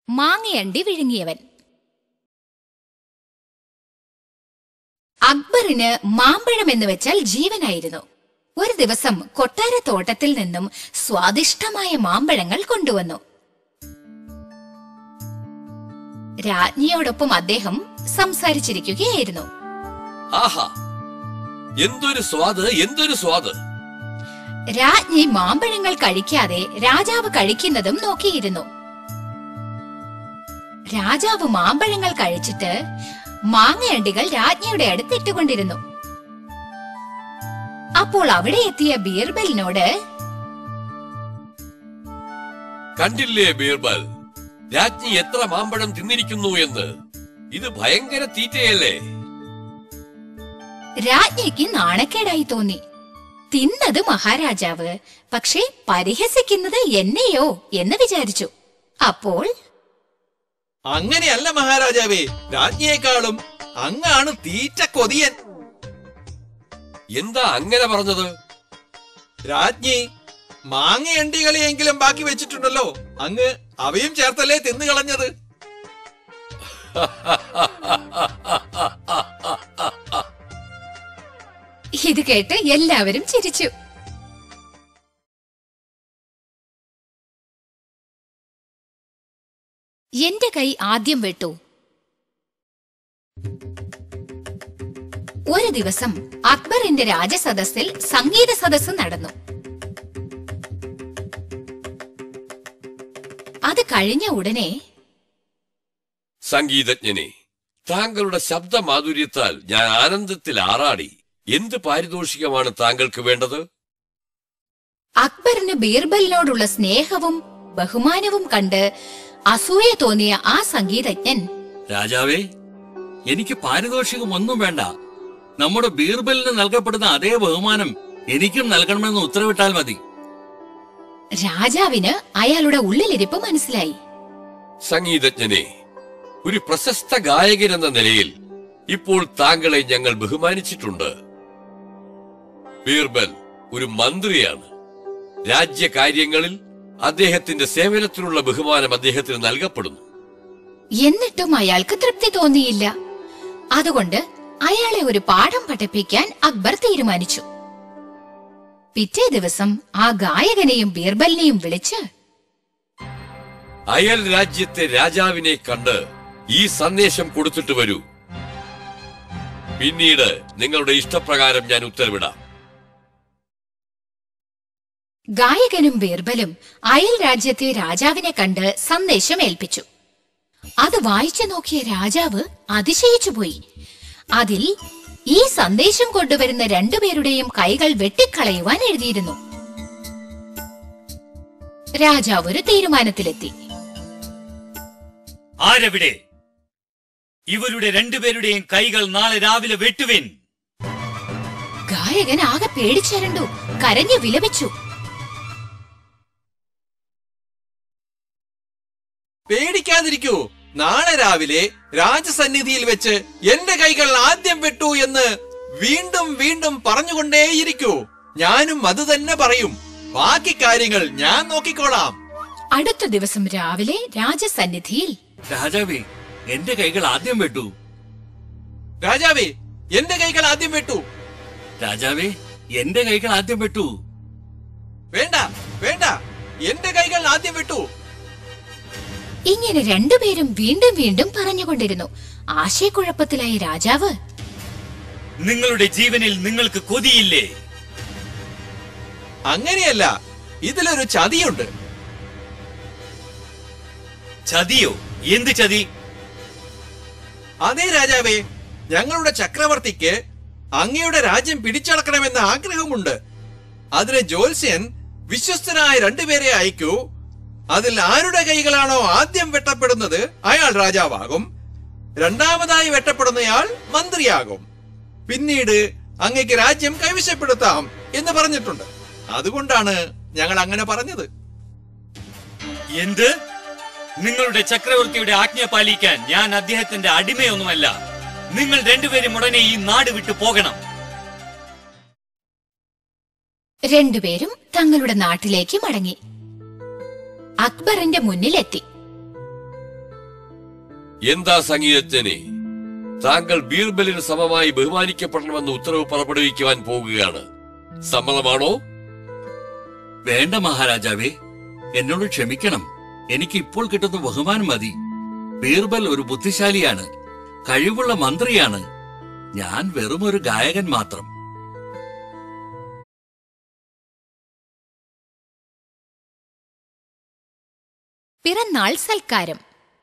മാങ്ങയണ്ടി വിഴുങ്ങിയവൻ അക്ബറിന് മാമ്പഴം എന്ന് വെച്ചാൽ ജീവനായിരുന്നു ഒരു ദിവസം കൊട്ടാരത്തോട്ടത്തിൽ നിന്നും സ്വാദിഷ്ടമായ മാമ്പഴങ്ങൾ കൊണ്ടുവന്നു രാജ്ഞിയോടൊപ്പം അദ്ദേഹം സംസാരിച്ചിരിക്കുകയായിരുന്നു ആഹാ എന്തൊരു സ്വാദ് എന്തൊരു സ്വാദ് രാജ്ഞി മാമ്പഴങ്ങൾ കഴിക്കാതെ രാജാവ് കഴിക്കുന്നതും നോക്കിയിരുന്നു രാജാവ് മാമ്പഴങ്ങൾ കഴിച്ചിട്ട് മാങ്ങയണ്ടികൾ രാജ്ഞിയുടെ അടുത്ത് ഇട്ടുകൊണ്ടിരുന്നു അപ്പോൾ അവിടെ എത്തിയ ബീർബലിനോട് കണ്ടില്ലേ ബീർബൽ രാജ്ഞി എത്ര മാമ്പഴം തിന്നിരിക്കുന്നു എന്ന് ഇത് ഭയങ്കര തീറ്റയല്ലേ രാജ്ഞിക്ക് നാണക്കേടായി തോന്നി തിന്നത് മഹാരാജാവ് പക്ഷേ പരിഹസിക്കുന്നത് എന്നെയോ എന്ന് വിചാരിച്ചു അപ്പോൾ അങ്ങനെയല്ല മഹാരാജാവേ രാജ്ഞിയെക്കാളും അങ്ങാണ് തീറ്റ കൊതിയൻ എന്താ അങ്ങനെ പറഞ്ഞത് രാജ്ഞി മാങ്ങയണ്ടികളെയെങ്കിലും ബാക്കി വെച്ചിട്ടുണ്ടല്ലോ അങ്ങ് അവയും ചേർത്തല്ലേ തിന്നു കളഞ്ഞത് ഇത് കേട്ട് എല്ലാവരും ചിരിച്ചു എന്റെ കൈ ആദ്യം വെട്ടു ഒരു ദിവസം അക്ബറിന്റെ രാജസദസ്സിൽ സംഗീത സദസ്സ് നടന്നു അത് കഴിഞ്ഞ ഉടനെ സംഗീതജ്ഞനെ താങ്കളുടെ ശബ്ദമാധുര്യത്താൽ ഞാൻ ആനന്ദത്തിൽ ആറാടി എന്ത് പാരിതോഷികമാണ് താങ്കൾക്ക് വേണ്ടത് അക്ബറിന് ബീർബലിനോടുള്ള സ്നേഹവും ബഹുമാനവും കണ്ട് അസൂയ തോന്നിയ ആ സംഗീതജ്ഞൻ രാജാവേ എനിക്ക് പാരിതോഷികം ഒന്നും വേണ്ട നമ്മുടെ ബീർബലിന് നൽകപ്പെടുന്ന അതേ ബഹുമാനം എനിക്കും നൽകണമെന്ന് ഉത്തരവിട്ടാൽ മതി രാജാവിന് അയാളുടെ ഉള്ളിലിരിപ്പ് മനസ്സിലായി സംഗീതജ്ഞനെ ഒരു പ്രശസ്ത ഗായകൻ എന്ന നിലയിൽ ഇപ്പോൾ താങ്കളെ ഞങ്ങൾ ബഹുമാനിച്ചിട്ടുണ്ട് ബീർബൽ ഒരു മന്ത്രിയാണ് രാജ്യകാര്യങ്ങളിൽ അദ്ദേഹത്തിന്റെ സേവനത്തിനുള്ള ബഹുമാനം അദ്ദേഹത്തിന് നൽകപ്പെടുന്നു എന്നിട്ടും അയാൾക്ക് തൃപ്തി തോന്നിയില്ല അതുകൊണ്ട് അയാളെ ഒരു പാഠം പഠിപ്പിക്കാൻ അക്ബർ തീരുമാനിച്ചു പിറ്റേ ദിവസം ആ ഗായകനെയും ബീർബലിനെയും വിളിച്ച് അയൽ രാജ്യത്തെ രാജാവിനെ കണ്ട് ഈ സന്ദേശം കൊടുത്തിട്ട് വരൂ പിന്നീട് നിങ്ങളുടെ ഇഷ്ടപ്രകാരം ഞാൻ ഉത്തരവിടാം ഗായകനും ബീർബലും അയൽ രാജ്യത്തെ രാജാവിനെ കണ്ട് സന്ദേശം ഏൽപ്പിച്ചു അത് വായിച്ചു നോക്കിയ രാജാവ് അതിശയിച്ചുപോയി അതിൽ ഈ സന്ദേശം കൊണ്ടുവരുന്ന രണ്ടുപേരുടെയും കൈകൾ വെട്ടിക്കളയുവാൻ എഴുതിയിരുന്നു രാജാവ് ഒരു തീരുമാനത്തിലെത്തി ആരവിടെ ഇവരുടെ രണ്ടുപേരുടെയും കൈകൾ നാളെ രാവിലെ വെട്ടുവിൻ ഗായകൻ ആകെ പേടിച്ചരണ്ടു കരഞ്ഞു വിലപിച്ചു പേടിക്കാതിരിക്കൂ നാളെ രാവിലെ രാജസന്നിധിയിൽ വെച്ച് എന്റെ കൈകൾ ആദ്യം വെട്ടു എന്ന് വീണ്ടും വീണ്ടും പറഞ്ഞുകൊണ്ടേയിരിക്കൂ ഞാനും അത് തന്നെ പറയും ബാക്കി കാര്യങ്ങൾ ഞാൻ നോക്കിക്കോളാം അടുത്ത ദിവസം രാവിലെ രാജസന്നിധിയിൽ രാജാവേ എന്റെ കൈകൾ ആദ്യം വെട്ടു രാജാവേ എന്റെ കൈകൾ ആദ്യം വെട്ടു രാജാവേ എന്റെ കൈകൾ ആദ്യം വെട്ടു വേണ്ട വേണ്ട എന്റെ കൈകൾ ആദ്യം വെട്ടു ഇങ്ങനെ രണ്ടുപേരും വീണ്ടും വീണ്ടും പറഞ്ഞുകൊണ്ടിരുന്നു ആശയക്കുഴപ്പത്തിലായി രാജാവ് നിങ്ങളുടെ ജീവനിൽ നിങ്ങൾക്ക് കൊതിയില്ലേ അങ്ങനെയല്ല ഇതിലൊരു ചതിയുണ്ട് ചതിയോ എന്ത് ചതി അതേ രാജാവേ ഞങ്ങളുടെ ചക്രവർത്തിക്ക് അങ്ങയുടെ രാജ്യം പിടിച്ചടക്കണമെന്ന ആഗ്രഹമുണ്ട് അതിന് ജോത്സ്യൻ വിശ്വസ്തനായ രണ്ടുപേരെ അയക്കൂ അതിൽ ആരുടെ കൈകളാണോ ആദ്യം വെട്ടപ്പെടുന്നത് അയാൾ രാജാവാകും രണ്ടാമതായി വെട്ടപ്പെടുന്നയാൾ മന്ത്രിയാകും പിന്നീട് അങ്ങയ്ക്ക് രാജ്യം കൈവശപ്പെടുത്താം എന്ന് പറഞ്ഞിട്ടുണ്ട് അതുകൊണ്ടാണ് ഞങ്ങൾ അങ്ങനെ പറഞ്ഞത് എന്ത് നിങ്ങളുടെ ചക്രവർത്തിയുടെ ആജ്ഞ പാലിക്കാൻ ഞാൻ അദ്ദേഹത്തിന്റെ അടിമയൊന്നുമല്ല നിങ്ങൾ രണ്ടുപേരും ഉടനെ ഈ നാട് വിട്ടു പോകണം രണ്ടുപേരും തങ്ങളുടെ നാട്ടിലേക്ക് മടങ്ങി അക്ബറിന്റെ മുന്നിലെത്തി എന്താ സംഗീതജ്ഞനെ താങ്കൾ ബീർബലിന് സമമായി ബഹുമാനിക്കപ്പെടണമെന്ന് ഉത്തരവ് പുറപ്പെടുവിക്കുവാൻ പോകുകയാണ് സമ്മതമാണോ വേണ്ട മഹാരാജാവേ എന്നോട് ക്ഷമിക്കണം എനിക്ക് ഇപ്പോൾ കിട്ടുന്ന ബഹുമാനം മതി ബീർബൽ ഒരു ബുദ്ധിശാലിയാണ് കഴിവുള്ള മന്ത്രിയാണ് ഞാൻ വെറും ഒരു ഗായകൻ മാത്രം പിറന്നാൾ സൽക്കാരം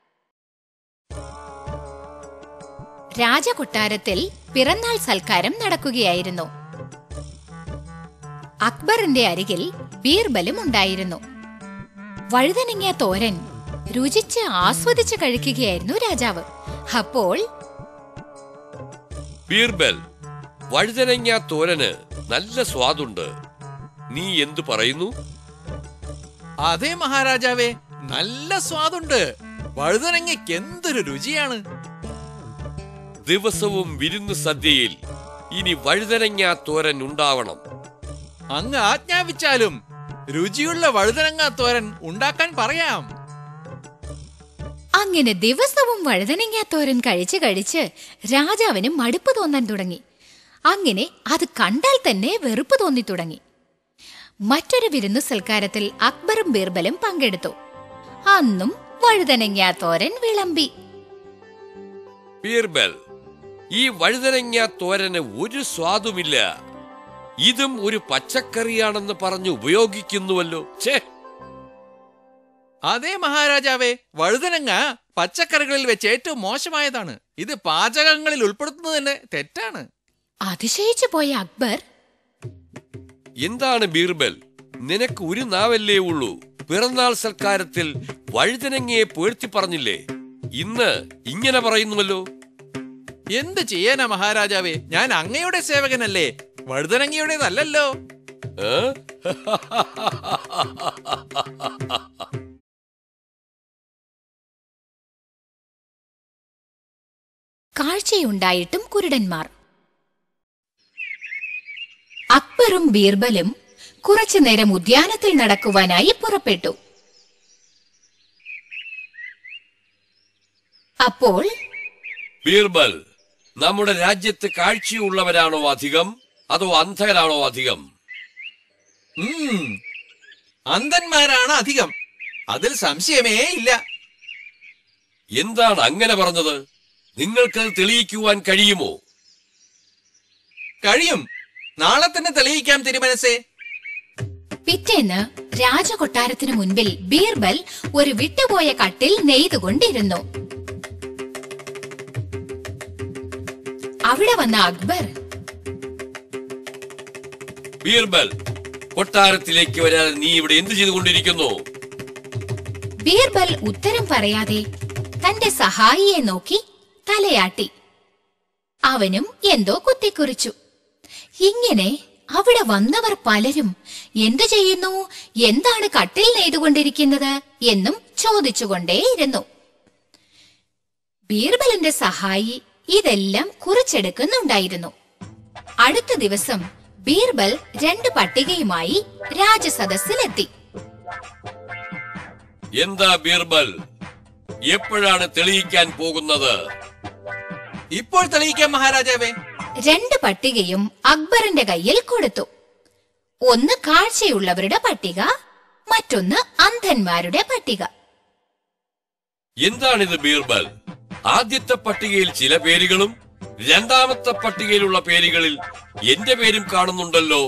രാജകൊട്ടാരത്തിൽ പിറന്നാൾ സൽക്കാരം നടക്കുകയായിരുന്നു അക്ബറിന്റെ അരികിൽ ബീർബലും ഉണ്ടായിരുന്നു വഴുതനങ്ങിയ തോരൻ രുചിച്ച് ആസ്വദിച്ച് കഴിക്കുകയായിരുന്നു രാജാവ് അപ്പോൾ ബീർബൽ വഴുതനങ്ങ തോരന് നല്ല സ്വാദുണ്ട് നീ എന്തു പറയുന്നു അതെ മഹാരാജാവേ നല്ല സ്വാദുണ്ട് വഴുതനങ്ങയ്ക്ക് എന്തൊരു രുചിയാണ് ദിവസവും വിരുന്ന് സദ്യയിൽ ഇനി വഴുതനങ്ങ തോരൻ ഉണ്ടാവണം അങ്ങ് ആജ്ഞാപിച്ചാലും രുചിയുള്ള വഴുതനങ്ങ തോരൻ ഉണ്ടാക്കാൻ പറയാം അങ്ങനെ ദിവസവും വഴുതനങ്ങാത്തോരൻ കഴിച്ച് കഴിച്ച് രാജാവിന് മടുപ്പ് തോന്നാൻ തുടങ്ങി അങ്ങനെ അത് കണ്ടാൽ തന്നെ വെറുപ്പ് തോന്നി തുടങ്ങി മറ്റൊരു വിരുന്നു സൽക്കാരത്തിൽ അക്ബറും ബീർബലും പങ്കെടുത്തു അന്നും വഴുതനങ്ങാത്തോരൻ വിളമ്പി ബീർബൽ ഈ വഴുതനങ്ങ തോരന് ഒരു സ്വാദുമില്ല ഇതും ഒരു പച്ചക്കറിയാണെന്ന് പറഞ്ഞ് ഉപയോഗിക്കുന്നുവല്ലോ ഛേ അതെ മഹാരാജാവേ വഴുതനങ്ങ പച്ചക്കറികളിൽ വെച്ച് ഏറ്റവും മോശമായതാണ് ഇത് പാചകങ്ങളിൽ ഉൾപ്പെടുത്തുന്നത് തന്നെ തെറ്റാണ് അതിശയിച്ചു പോയ അക്ബർ എന്താണ് ബീർബൽ നിനക്ക് ഒരു നാവല്ലേ ഉള്ളൂ പിറന്നാൾ സൽക്കാരത്തിൽ വഴുതനങ്ങയെ പേഴ്ത്തി പറഞ്ഞില്ലേ ഇന്ന് ഇങ്ങനെ പറയുന്നുവല്ലോ എന്ത് ചെയ്യാനാ മഹാരാജാവേ ഞാൻ അങ്ങയുടെ സേവകനല്ലേ വഴുതനങ്ങയുടേതല്ലല്ലോ ഏ? കാഴ്ചയുണ്ടായിട്ടും കുരുടന്മാർ അക്ബറും ബീർബലും കുറച്ചുനേരം ഉദ്യാനത്തിൽ നടക്കുവാനായി പുറപ്പെട്ടു അപ്പോൾ ബീർബൽ നമ്മുടെ രാജ്യത്ത് കാഴ്ചയുള്ളവരാണോ അധികം അതോ അന്ധരാണോ അധികം ഉം അന്ധന്മാരാണ് അധികം അതിൽ സംശയമേ ഇല്ല എന്താണ് അങ്ങനെ പറഞ്ഞത് നിങ്ങൾക്കത് തെളിയിക്കുവാൻ കഴിയുമോ കഴിയും നാളെ തന്നെ തെളിയിക്കാം തിരുമനസേ പിറ്റേന്ന് രാജകൊട്ടാരത്തിനു മുൻപിൽ ബീർബൽ ഒരു വിട്ടുപോയ കട്ടിൽ നെയ്തുകൊണ്ടിരുന്നു അവിടെ വന്ന അക്ബർ ബീർബൽ കൊട്ടാരത്തിലേക്ക് വരാതെ നീ ഇവിടെ എന്ത് ചെയ്തുകൊണ്ടിരിക്കുന്നു ബീർബൽ ഉത്തരം പറയാതെ തന്റെ സഹായിയെ നോക്കി തലയാട്ടി അവനും എന്തോ കുത്തിക്കുറിച്ചു ഇങ്ങനെ അവിടെ വന്നവർ പലരും എന്തു ചെയ്യുന്നു എന്താണ് കട്ടിൽ നെയ്തുകൊണ്ടിരിക്കുന്നത് എന്നും ചോദിച്ചുകൊണ്ടേയിരുന്നു ബീർബലിന്റെ സഹായി ഇതെല്ലാം കുറിച്ചെടുക്കുന്നുണ്ടായിരുന്നു അടുത്ത ദിവസം ബീർബൽ രണ്ട് പട്ടികയുമായി രാജസദസ്സിലെത്തി എന്താ ബീർബൽ എപ്പോഴാണ് തെളിയിക്കാൻ പോകുന്നത് ഇപ്പോൾ തെളിയിക്കാം മഹാരാജാവേ രണ്ട് പട്ടികയും അക്ബറിന്റെ കയ്യിൽ കൊടുത്തു ഒന്ന് കാഴ്ചയുള്ളവരുടെ പട്ടിക മറ്റൊന്ന് അന്ധന്മാരുടെ പട്ടിക എന്താണിത് ബീർബൽ ആദ്യത്തെ പട്ടികയിൽ ചില പേരുകളും രണ്ടാമത്തെ പട്ടികയിലുള്ള പേരുകളിൽ എന്റെ പേരും കാണുന്നുണ്ടല്ലോ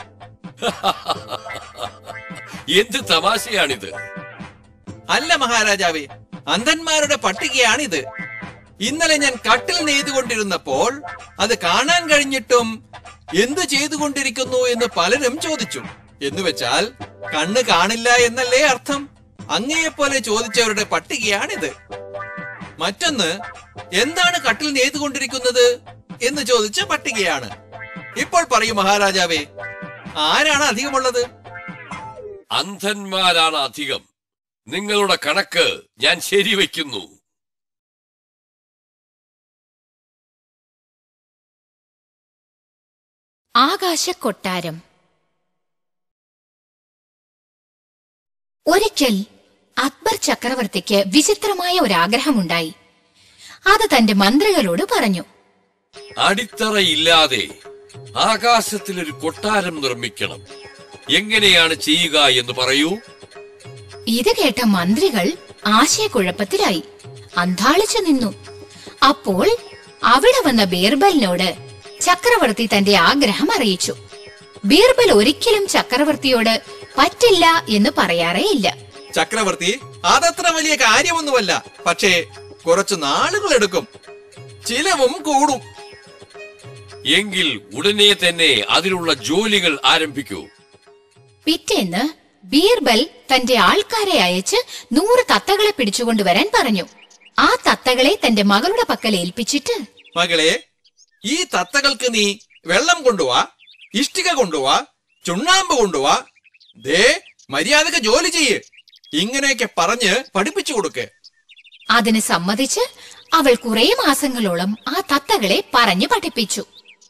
എന്ത് തമാശയാണിത് അല്ല മഹാരാജാവേ അന്ധന്മാരുടെ പട്ടികയാണിത് ഇന്നലെ ഞാൻ കട്ടിൽ നെയ്തുകൊണ്ടിരുന്നപ്പോൾ അത് കാണാൻ കഴിഞ്ഞിട്ടും എന്തു ചെയ്തുകൊണ്ടിരിക്കുന്നു എന്ന് പലരും ചോദിച്ചു എന്നുവെച്ചാൽ കണ്ണ് കാണില്ല എന്നല്ലേ അർത്ഥം അങ്ങയെപ്പോലെ ചോദിച്ചവരുടെ പട്ടികയാണിത് മറ്റൊന്ന് എന്താണ് കട്ടിൽ നെയ്തുകൊണ്ടിരിക്കുന്നത് എന്ന് ചോദിച്ച പട്ടികയാണ് ഇപ്പോൾ പറയൂ മഹാരാജാവേ ആരാണ് അധികമുള്ളത് അന്ധന്മാരാണ് അധികം നിങ്ങളുടെ കണക്ക് ഞാൻ ശരിവെക്കുന്നു ആകാശക്കൊട്ടാരം ഒരിക്കൽ അക്ബർ ചക്രവർത്തിക്ക് വിചിത്രമായ ഒരാഗ്രഹമുണ്ടായി അത് തന്റെ മന്ത്രികളോട് പറഞ്ഞു അടിത്തറയില്ലാതെ ആകാശത്തിൽ ഒരു കൊട്ടാരം നിർമ്മിക്കണം എങ്ങനെയാണ് ചെയ്യുക എന്ന് പറയൂ ഇത് കേട്ട മന്ത്രികൾ ആശയക്കുഴപ്പത്തിലായി അന്താളിച്ചു നിന്നു അപ്പോൾ അവിടെ വന്ന ബീർബലിനോട് ചക്രവർത്തി തന്റെ ആഗ്രഹം അറിയിച്ചു ബീർബൽ ഒരിക്കലും ചക്രവർത്തിയോട് പറ്റില്ല എന്ന് പറയാറേയില്ല ചക്രവർത്തി അതത്ര വലിയ കാര്യമൊന്നുമല്ല പക്ഷേ കുറച്ചു നാളുകൾ എടുക്കും ചിലവും കൂടും എങ്കിൽ ഉടനെ തന്നെ അതിനുള്ള ജോലികൾ ആരംഭിക്കൂ പിറ്റേന്ന് ബീർബൽ തന്റെ ആൾക്കാരെ അയച്ച് നൂറ് തത്തകളെ പിടിച്ചുകൊണ്ടുവരാൻ പറഞ്ഞു ആ തത്തകളെ തന്റെ മകളുടെ പക്കൽ ഏൽപ്പിച്ചിട്ട് മകളെ ഈ തത്തകൾക്ക് നീ വെള്ളം കൊണ്ടുവാ ഇഷ്ടിക കൊണ്ടുവാ ചുണ്ണാമ്പ് കൊണ്ടുവാ ദേ മര്യാദക്ക് ജോലി ചെയ്യ് ഇങ്ങനെയൊക്കെ പറഞ്ഞ് പഠിപ്പിച്ചു കൊടുക്ക് അതിന് സമ്മതിച്ച് അവൾ കുറെ മാസങ്ങളോളം ആ തത്തകളെ പറഞ്ഞു പഠിപ്പിച്ചു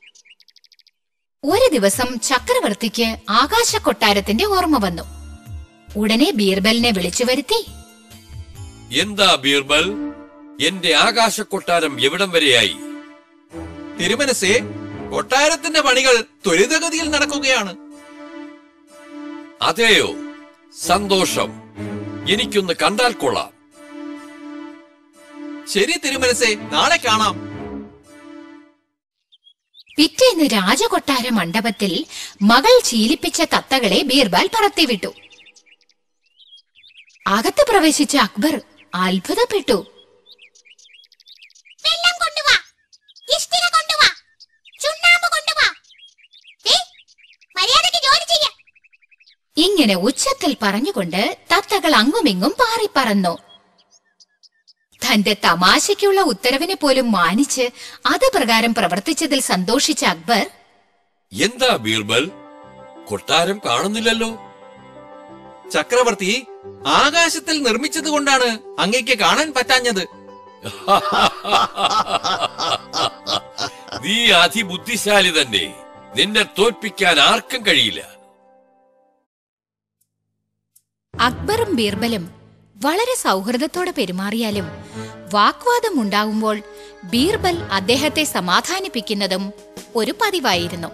ഒരു ദിവസം ചക്രവർത്തിക്ക് ആകാശ കൊട്ടാരത്തിന്റെ ഓർമ്മ വന്നു ഉടനെ ബീർബലിനെ വിളിച്ചു വരുത്തി എന്താ ബീർബൽ എന്റെ ആകാശക്കൊട്ടാരം എവിടം വരെയായി തിരുമനസേ കൊട്ടാരത്തിന്റെ പണികൾ ത്വരിതഗതിയിൽ നടക്കുകയാണ് അതെയോ സന്തോഷം എനിക്കൊന്ന് കണ്ടാൽ കൊള്ളാം ശരി തിരുമനസേ നാളെ കാണാം പിറ്റേന്ന് രാജകൊട്ടാര മണ്ഡപത്തിൽ മകൾ ശീലിപ്പിച്ച തത്തകളെ ബീർബാൽ പറത്തിവിട്ടു അകത്ത് പ്രവേശിച്ച അക്ബർ അത്ഭുതപ്പെട്ടു വെള്ളം കൊണ്ടുവാ ഇഷ്ടിക കൊണ്ടുവാ ചുണ്ണാമ്പ് കൊണ്ടുവാ ദേ, മര്യാദയ്ക്ക് ജോലി ചെയ്യ ഇങ്ങനെ ഉച്ചത്തിൽ പറഞ്ഞുകൊണ്ട് തത്തകൾ അങ്ങുമിങ്ങും പാറിപ്പറന്നു തന്റെ തമാശയ്ക്കുള്ള ഉത്തരവിനെ പോലും മാനിച്ച് അത് പ്രകാരം പ്രവർത്തിച്ചതിൽ സന്തോഷിച്ച അക്ബർ എന്താ ബീർബൽ കൊട്ടാരം കാണുന്നില്ലല്ലോ ചക്രവർത്തി ആകാശത്തിൽ നിർമ്മിച്ചത് കൊണ്ടാണ് അങ്ങയ്ക്ക് കാണാൻ പറ്റാഞ്ഞത് നീ അതിബുദ്ധിശാലി തന്നെ നിന്നെ തോൽപ്പിക്കാൻ ആർക്കും കഴിയില്ല അക്ബറും ബീർബലും വളരെ സൗഹൃദത്തോടെ പെരുമാറിയാലും വാഗ്വാദം ഉണ്ടാകുമ്പോൾ ബീർബൽ അദ്ദേഹത്തെ സമാധാനിപ്പിക്കുന്നതും ഒരു പതിവായിരുന്നു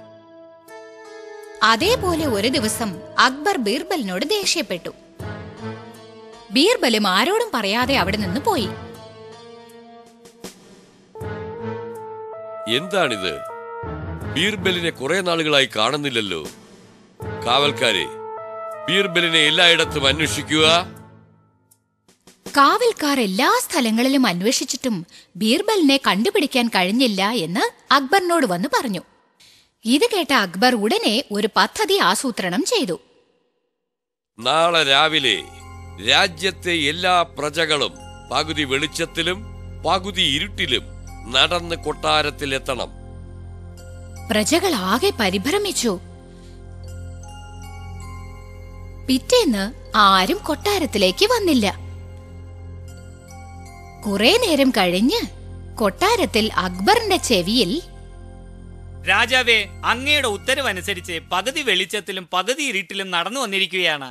അതേപോലെ ഒരു ദിവസം അക്ബർ ബീർബലിനോട് ദേഷ്യപ്പെട്ടു ബീർബലും ആരോടും പറയാതെ അവിടെ നിന്ന് പോയി എന്താണിത് ബീർബലിനെ കുറെ നാളുകളായി കാണുന്നില്ലല്ലോ കാവൽക്കാരെ ബീർബലിനെ എല്ലായിടത്തും അന്വേഷിക്കുക കാവൽക്കാർ എല്ലാ സ്ഥലങ്ങളിലും അന്വേഷിച്ചിട്ടും ബീർബലിനെ കണ്ടുപിടിക്കാൻ കഴിഞ്ഞില്ല എന്ന് അക്ബറിനോട് വന്ന് പറഞ്ഞു ഇത് കേട്ട അക്ബർ ഉടനെ ഒരു പദ്ധതി ആസൂത്രണം ചെയ്തു നാളെ രാവിലെ രാജ്യത്തെ എല്ലാ പ്രജകളും പകുതി വെളിച്ചത്തിലും പകുതി ഇരുട്ടിലും നടന്ന് കൊട്ടാരത്തിലെത്തണം പ്രജകൾ ആകെ പരിഭ്രമിച്ചു പിറ്റേന്ന് ആരും കൊട്ടാരത്തിലേക്ക് വന്നില്ല കുറെ നേരം കഴിഞ്ഞ് കൊട്ടാരത്തിൽ അക്ബറിന്റെ ചെവിയിൽ രാജാവേ അങ്ങയുടെ ഉത്തരവനുസരിച്ച് പകുതി വെളിച്ചത്തിലും പകുതി ഇരുട്ടിലും നടന്നു വന്നിരിക്കുകയാണ്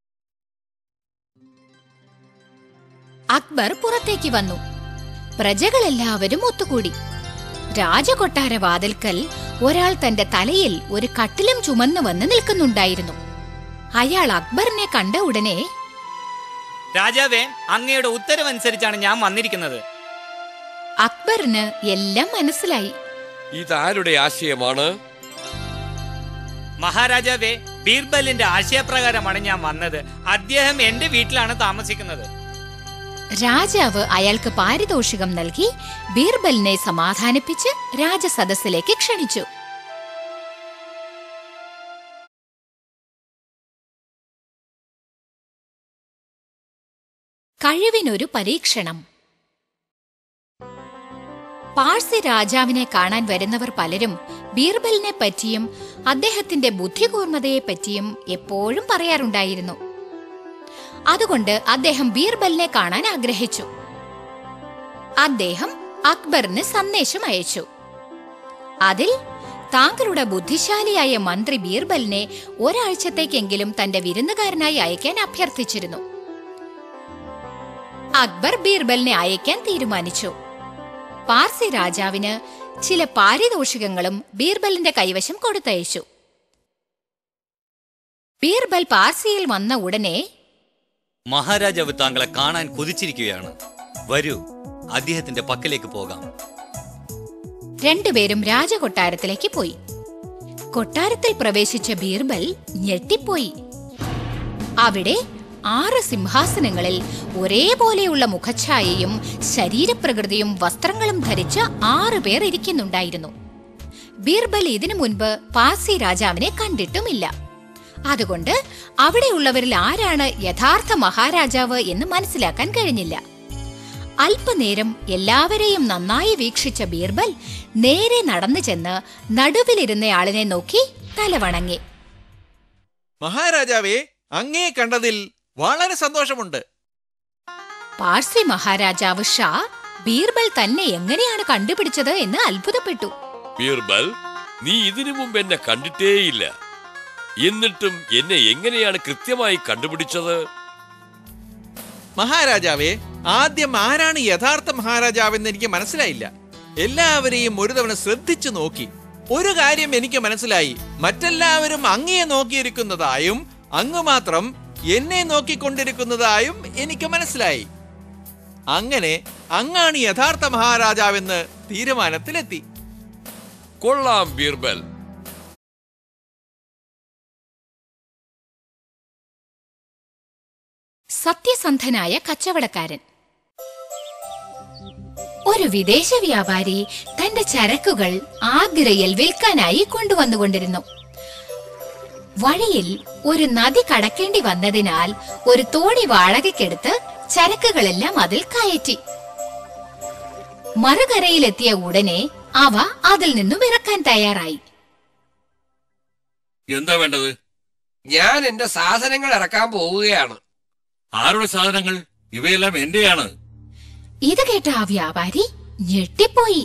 അക്ബർ പുറത്തേക്ക് വന്നു പ്രജകളെല്ലാവരും ഒത്തുകൂടി രാജകൊട്ടാര വാതിൽക്കൽ ഒരാൾ തന്റെ തലയിൽ ഒരു കട്ടിലും ചുമന്നു വന്ന് നിൽക്കുന്നുണ്ടായിരുന്നു അയാൾ അക്ബറിനെ കണ്ട ഉടനെ രാജാവേ അങ്ങയുടെ ഉത്തരവനുസരിച്ചാണ് ഞാൻ വന്നിരിക്കുന്നത് അക്ബറിന് എല്ലാം മനസ്സിലായി ഇതാരുടെ ആശയമാണ് മഹാരാജാവേ ബീർബലിന്റെ ആശയപ്രകാരമാണ് ഞാൻ വന്നത് അദ്ദേഹം എന്റെ വീട്ടിലാണ് താമസിക്കുന്നത് രാജാവ് അയാൾക്ക് പാരിതോഷികം നൽകി ബീർബലിനെ സമാധാനിപ്പിച്ച് രാജസദസ്സിലേക്ക് ക്ഷണിച്ചു കഴിവിനൊരു പരീക്ഷണം പാഴ്സി രാജാവിനെ കാണാൻ വരുന്നവർ പലരും ബീർബലിനെ പറ്റിയും അദ്ദേഹത്തിന്റെ ബുദ്ധികൂർമ്മതയെ പറ്റിയും എപ്പോഴും പറയാറുണ്ടായിരുന്നു അതുകൊണ്ട് അദ്ദേഹം ബീർബലിനെ കാണാൻ ആഗ്രഹിച്ചു അദ്ദേഹം അക്ബറിന് സന്ദേശം അയച്ചു അതിൽ താങ്കളുടെ ബുദ്ധിശാലിയായ മന്ത്രി ബീർബലിനെ ഒരാഴ്ചത്തേക്കെങ്കിലും തന്റെ വിരുന്നുകാരനായി അയക്കാൻ അഭ്യർത്ഥിച്ചിരുന്നു അക്ബർ ബീർബലിനെ അയക്കാൻ തീരുമാനിച്ചു പാർസി രാജാവിന് ചില പാരിതോഷികങ്ങളും ബീർബലിന്റെ കൈവശം കൊടുത്തയച്ചു ബീർബൽ പാർസിയിൽ വന്ന ഉടനെ മഹാരാജാവ് താങ്കളെ കാണാൻ കൊതിച്ചിരിക്കുകയാണ് വരൂ അദ്ദേഹത്തിന്റെ പക്കലേക്ക് പോകാം രണ്ടുപേരും രാജകൊട്ടാരത്തിലേക്ക് പോയി കൊട്ടാരത്തിൽ പ്രവേശിച്ച ബീർബൽ ഞെട്ടിപ്പോയി അവിടെ ആറ് സിംഹാസനങ്ങളിൽ ഒരേപോലെയുള്ള മുഖഛായയും ശരീരപ്രകൃതിയും വസ്ത്രങ്ങളും ധരിച്ച് ആറ് പേർ ഇരിക്കുന്നുണ്ടായിരുന്നു ബീർബൽ ഇതിനു മുൻപ് പാസി രാജാവിനെ കണ്ടിട്ടുമില്ല അതുകൊണ്ട് അവിടെയുള്ളവരിൽ ആരാണ് യഥാർത്ഥ മഹാരാജാവ് എന്ന് മനസ്സിലാക്കാൻ കഴിഞ്ഞില്ല അല്പനേരം എല്ലാവരെയും നന്നായി വീക്ഷിച്ച ബീർബൽ നേരെ നടന്നു ചെന്ന് നടുവിലിരുന്നയാളിനെ നോക്കി തലവണങ്ങി മഹാരാജാവേ അങ്ങേ കണ്ടതിൽ വളരെ സന്തോഷമുണ്ട് പാർസി മഹാരാജാവ് ഷാ ബീർബൽ തന്നെ എങ്ങനെയാണ് കണ്ടുപിടിച്ചത് എന്ന് അത്ഭുതപ്പെട്ടു ബീർബൽ നീ ഇതിനു മുമ്പ് എന്നെ കണ്ടിട്ടേയില്ല എന്നിട്ടും എന്നെ എങ്ങനെയാണ് കൃത്യമായി കണ്ടുപിടിച്ചത് മഹാരാജാവേ ആദ്യം ആരാണ് യഥാർത്ഥ മഹാരാജാവെന്ന് എനിക്ക് മനസ്സിലായില്ല എല്ലാവരെയും ഒരു തവണ ശ്രദ്ധിച്ചു നോക്കി ഒരു കാര്യം എനിക്ക് മനസ്സിലായി മറ്റെല്ലാവരും അങ്ങയെ നോക്കിയിരിക്കുന്നതായും അങ്ങ് മാത്രം എന്നെ നോക്കിക്കൊണ്ടിരിക്കുന്നതായും എനിക്ക് മനസ്സിലായി അങ്ങനെ അങ്ങാണ് യഥാർത്ഥ മഹാരാജാവെന്ന് തീരുമാനത്തിലെത്തി കൊള്ളാം ബീർബൽ സത്യസന്ധനായ കച്ചവടക്കാരൻ ഒരു വിദേശ വ്യാപാരി തന്റെ ചരക്കുകൾ ആഗ്രയിൽ വിൽക്കാനായി കൊണ്ടുവന്നുകൊണ്ടിരുന്നു വഴിയിൽ ഒരു നദി കടക്കേണ്ടി വന്നതിനാൽ ഒരു തോണി വാടകയ്ക്കെടുത്ത് ചരക്കുകളെല്ലാം അതിൽ കയറ്റി മറുകരയിലെത്തിയ ഉടനെ അവ അതിൽ നിന്നും ഇറക്കാൻ തയ്യാറായി എന്താ വേണ്ടത് ഞാൻ എന്റെ സാധനങ്ങൾ ഇറക്കാൻ പോവുകയാണ് ആരുടെ സാധനങ്ങൾ ഇവയെല്ലാം എന്റെയാണ് ഇത് കേട്ട ആ വ്യാപാരി ഞെട്ടിപ്പോയി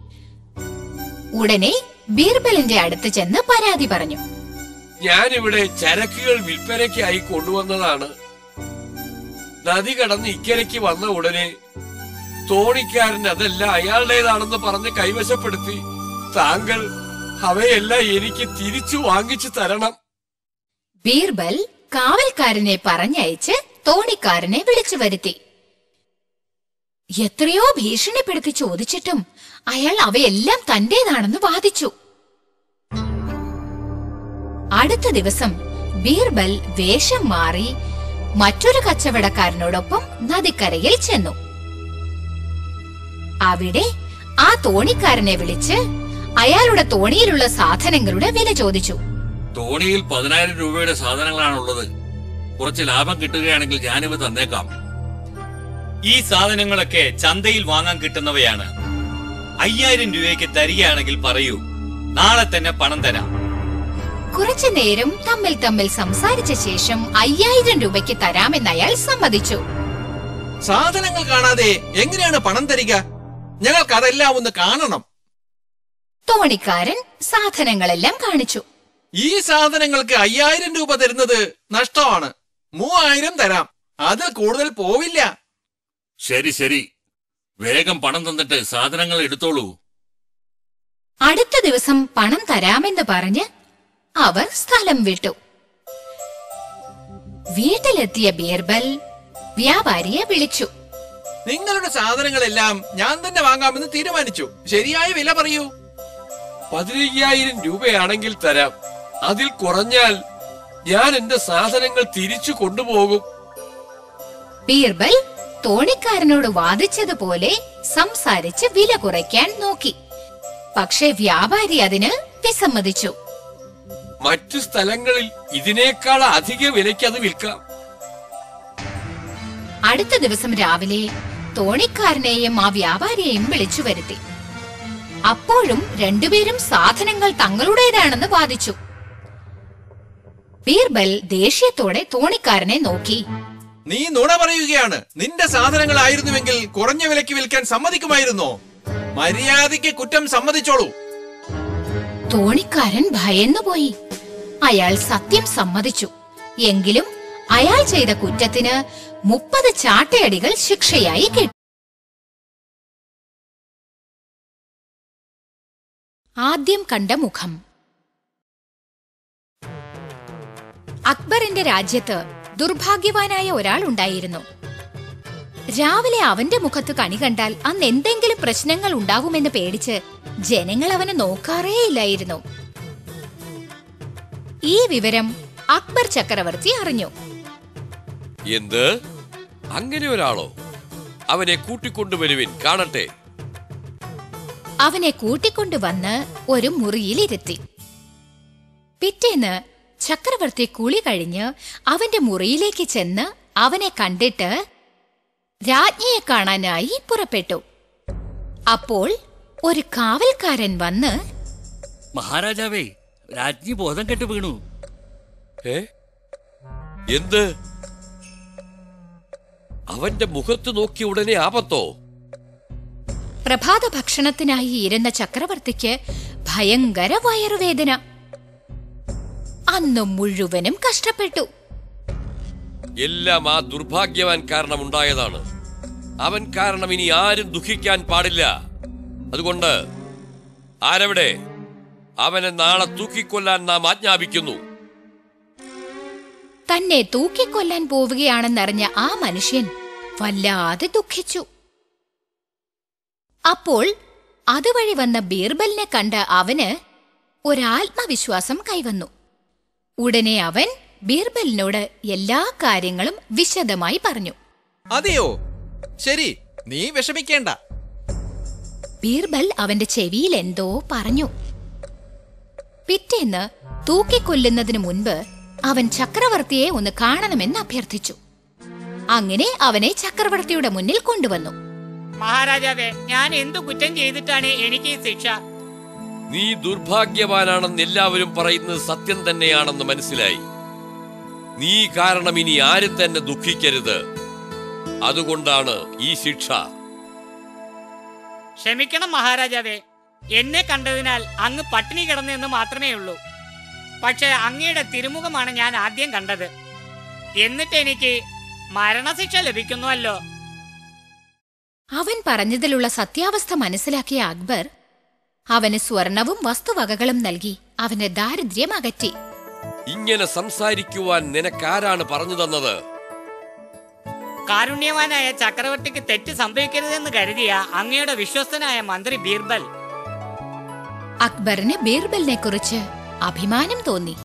ഉടനെ ബീർബലിന്റെ അടുത്ത് ചെന്ന് പരാതി പറഞ്ഞു ഞാനിവിടെ ചരക്കുകൾ വിൽപ്പനയ്ക്കായി കൊണ്ടുവന്നതാണ് നദി കടന്ന് ഇക്കരയ്ക്ക് വന്ന ഉടനെ തോണിക്കാരൻ അതെല്ലാം അയാളുടേതാണെന്ന് പറഞ്ഞ് കൈവശപ്പെടുത്തി താങ്കൾ അവയെല്ലാം എനിക്ക് തിരിച്ചു വാങ്ങിച്ചു തരണം ബീർബൽ കാവൽക്കാരനെ പറഞ്ഞയച്ച് തോണിക്കാരനെ വിളിച്ചു വരുത്തി എത്രയോ ഭീഷണിപ്പെടുത്തി ചോദിച്ചിട്ടും അയാൾ അവയെല്ലാം തന്റേതാണെന്ന് വാദിച്ചു അടുത്ത ദിവസം ബീർബൽ വേഷം മാറി മറ്റൊരു കച്ചവടക്കാരനോടൊപ്പം നദിക്കരയിൽ ചെന്നു അവിടെ ആ തോണിക്കാരനെ വിളിച്ച് അയാളുടെ തോണിയിലുള്ള സാധനങ്ങളുടെ വില ചോദിച്ചു തോണിയിൽ പതിനായിരം രൂപയുടെ സാധനങ്ങളാണുള്ളത് കുറച്ച് ലാഭം കിട്ടുകയാണെങ്കിൽ ഞാനിവ തന്നേക്കാം ഈ സാധനങ്ങളൊക്കെ ചന്തയിൽ വാങ്ങാൻ കിട്ടുന്നവയാണ് അയ്യായിരം രൂപയ്ക്ക് തരികയാണെങ്കിൽ പറയൂ നാളെ തന്നെ പണം തരാം കുറച്ചു നേരം തമ്മിൽ തമ്മിൽ സംസാരിച്ച ശേഷം അയ്യായിരം രൂപയ്ക്ക് തരാമെന്ന് അയാൾ സമ്മതിച്ചു സാധനങ്ങൾ കാണാതെ എങ്ങനെയാണ് പണം തരിക ഞങ്ങൾക്ക് അതെല്ലാം ഒന്ന് കാണണം തോണിക്കാരൻ സാധനങ്ങളെല്ലാം കാണിച്ചു ഈ സാധനങ്ങൾക്ക് അയ്യായിരം രൂപ തരുന്നത് നഷ്ടമാണ് മൂവായിരം തരാം അതിൽ കൂടുതൽ പോവില്ല ശരി ശരി വേഗം പണം തന്നിട്ട് സാധനങ്ങൾ എടുത്തോളൂ അടുത്ത ദിവസം പണം തരാമെന്ന് പറഞ്ഞ് അവർ സ്ഥലം വിട്ടു വീട്ടിലെത്തിയ ബീർബൽ വ്യാപാരിയെ വിളിച്ചു നിങ്ങളുടെ സാധനങ്ങളെല്ലാം ഞാൻ തന്നെ വാങ്ങാമെന്ന് തീരുമാനിച്ചു ശരിയായ വില പറയൂ പതിനയ്യായിരം രൂപയാണെങ്കിൽ തരാം അതിൽ കുറഞ്ഞാൽ ഞാൻ എന്റെ സാധനങ്ങൾ തിരിച്ചു കൊണ്ടുപോകും ബീർബൽ തോണിക്കാരനോട് വാദിച്ചതുപോലെ സംസാരിച്ച് വില കുറയ്ക്കാൻ നോക്കി പക്ഷെ വ്യാപാരി അതിന് വിസമ്മതിച്ചു മറ്റു സ്ഥലങ്ങളിൽ ഇതിനേക്കാൾ അധിക വിലയ്ക്ക് അത് വിൽക്കാം അടുത്ത ദിവസം രാവിലെ തോണിക്കാരനെയും ആ വ്യാപാരിയെയും വിളിച്ചു വരുത്തി അപ്പോഴും രണ്ടുപേരും സാധനങ്ങൾ തങ്ങളുടേതാണെന്ന് വാദിച്ചു ബീർബൽ ദേഷ്യത്തോടെ തോണിക്കാരനെ നോക്കി നീ നുണ പറയുകയാണ് നിന്റെ സാധനങ്ങളായിരുന്നുവെങ്കിൽ കുറഞ്ഞ വിലയ്ക്ക് വിൽക്കാൻ സമ്മതിക്കുമായിരുന്നോ മര്യാദയ്ക്ക് കുറ്റം സമ്മതിച്ചോളൂ തോണിക്കാരൻ ഭയന്നുപോയി അയാൾ സത്യം സമ്മതിച്ചു എങ്കിലും അയാൾ ചെയ്ത കുറ്റത്തിന് മുപ്പത് ചാട്ടയടികൾ ശിക്ഷയായി കിട്ടി ആദ്യം കണ്ട മുഖം അക്ബറിന്റെ രാജ്യത്ത് ദുർഭാഗ്യവാനായ ഒരാൾ ഉണ്ടായിരുന്നു രാവിലെ അവന്റെ മുഖത്ത് കണി കണ്ടാൽ അന്ന് എന്തെങ്കിലും പ്രശ്നങ്ങൾ ഉണ്ടാകുമെന്ന് പേടിച്ച് ജനങ്ങൾ അവനെ നോക്കാറേയില്ലായിരുന്നു ഈ വിവരം അക്ബർ ചക്രവർത്തി അറിഞ്ഞു എന്ത് അങ്ങനെ ഒരാളോ അവനെ കൂട്ടിക്കൊണ്ടുവരുവിൻ കാണട്ടെ അവനെ കൂട്ടിക്കൊണ്ടുവന്ന് ഒരു മുറിയിലിരുത്തി പിറ്റേന്ന് ചക്രവർത്തി കുളി കഴിഞ്ഞ് അവന്റെ മുറിയിലേക്ക് ചെന്ന് അവനെ കണ്ടിട്ട് രാജ്ഞിയെ കാണാനായി പുറപ്പെട്ടു അപ്പോൾ ഒരു കാവൽക്കാരൻ വന്ന് മഹാരാജാവേ രാജ്ഞി ബോധം കെട്ട് വീണു ഏ എന്ത് അവന്റെ മുഖത്ത് നോക്കി ഉടനെ ആപത്തോ പ്രഭാത ഭക്ഷണത്തിനായി ഇരുന്ന ചക്രവർത്തിക്ക് ഭയങ്കര വയറുവേദന അന്ന് മുഴുവനും കഷ്ടപ്പെട്ടു എല്ലാം ആ ദുർഭാഗ്യവാൻ കാരണം ഉണ്ടായതാണ് അവൻ കാരണം ഇനി ആരും ദുഃഖിക്കാൻ പാടില്ല അതുകൊണ്ട് ആരവിടെ അവനെ നാളെ തൂക്കിക്കൊല്ലാൻ നാം ആജ്ഞാപിക്കുന്നു തന്നെ തൂക്കിക്കൊല്ലാൻ പോവുകയാണെന്നറിഞ്ഞ ആ മനുഷ്യൻ വല്ലാതെ ദുഃഖിച്ചു അപ്പോൾ അതുവഴി വന്ന ബീർബലിനെ കണ്ട അവന് ഒരാത്മവിശ്വാസം കൈവന്നു ഉടനെ അവൻ ബീർബലിനോട് എല്ലാ കാര്യങ്ങളും വിശദമായി പറഞ്ഞു അതെയോ ശരി നീ വിഷമിക്കേണ്ട ബീർബൽ അവന്റെ ചെവിയിൽ എന്തോ പറഞ്ഞു പിറ്റേന്ന് തൂക്കിക്കൊല്ലുന്നതിനു മുൻപ് അവൻ ചക്രവർത്തിയെ ഒന്ന് കാണണമെന്ന് അഭ്യർത്ഥിച്ചു അങ്ങനെ അവനെ ചക്രവർത്തിയുടെ മുന്നിൽ കൊണ്ടുവന്നു മഹാരാജാവേ ഞാൻ എന്തു കുറ്റം ചെയ്തിട്ടാണ് എനിക്ക് ഈ ശിക്ഷ നീ ദുർഭാഗ്യവാനാണെന്ന് എല്ലാവരും പറയുന്നത് സത്യം തന്നെയാണെന്ന് മനസ്സിലായി നീ കാരണം ഇനി ആരും തന്നെ ദുഃഖിക്കരുത് അതുകൊണ്ടാണ് ഈ ശിക്ഷ ക്ഷമിക്കണം മഹാരാജാവേ എന്നെ കണ്ടതിനാൽ അങ്ങ് പട്ടിണി കിടന്നെന്ന് മാത്രമേ ഉള്ളൂ പക്ഷെ അങ്ങയുടെ തിരുമുഖമാണ് ഞാൻ ആദ്യം കണ്ടത് എന്നിട്ട് എനിക്ക് മരണശിക്ഷ ലഭിക്കുന്നുവല്ലോ അവൻ പറഞ്ഞതിലുള്ള സത്യാവസ്ഥ മനസ്സിലാക്കിയ അക്ബർ അവന് സ്വർണവും വസ്തുവകകളും നൽകി അവന്റെ ദാരിദ്ര്യം അകറ്റി ഇങ്ങനെ സംസാരിക്കുവാൻ നിനക്കാരാണ് പറഞ്ഞു തന്നത് കാരുണ്യവാനായ ചക്രവർത്തിക്ക് തെറ്റ് സംഭവിക്കരുതെന്ന് കരുതിയ അങ്ങയുടെ വിശ്വസ്തനായ മന്ത്രി ബീർബൽ അക്ബറിന് ബീർബലിനെ കുറിച്ച് അഭിമാനം തോന്നി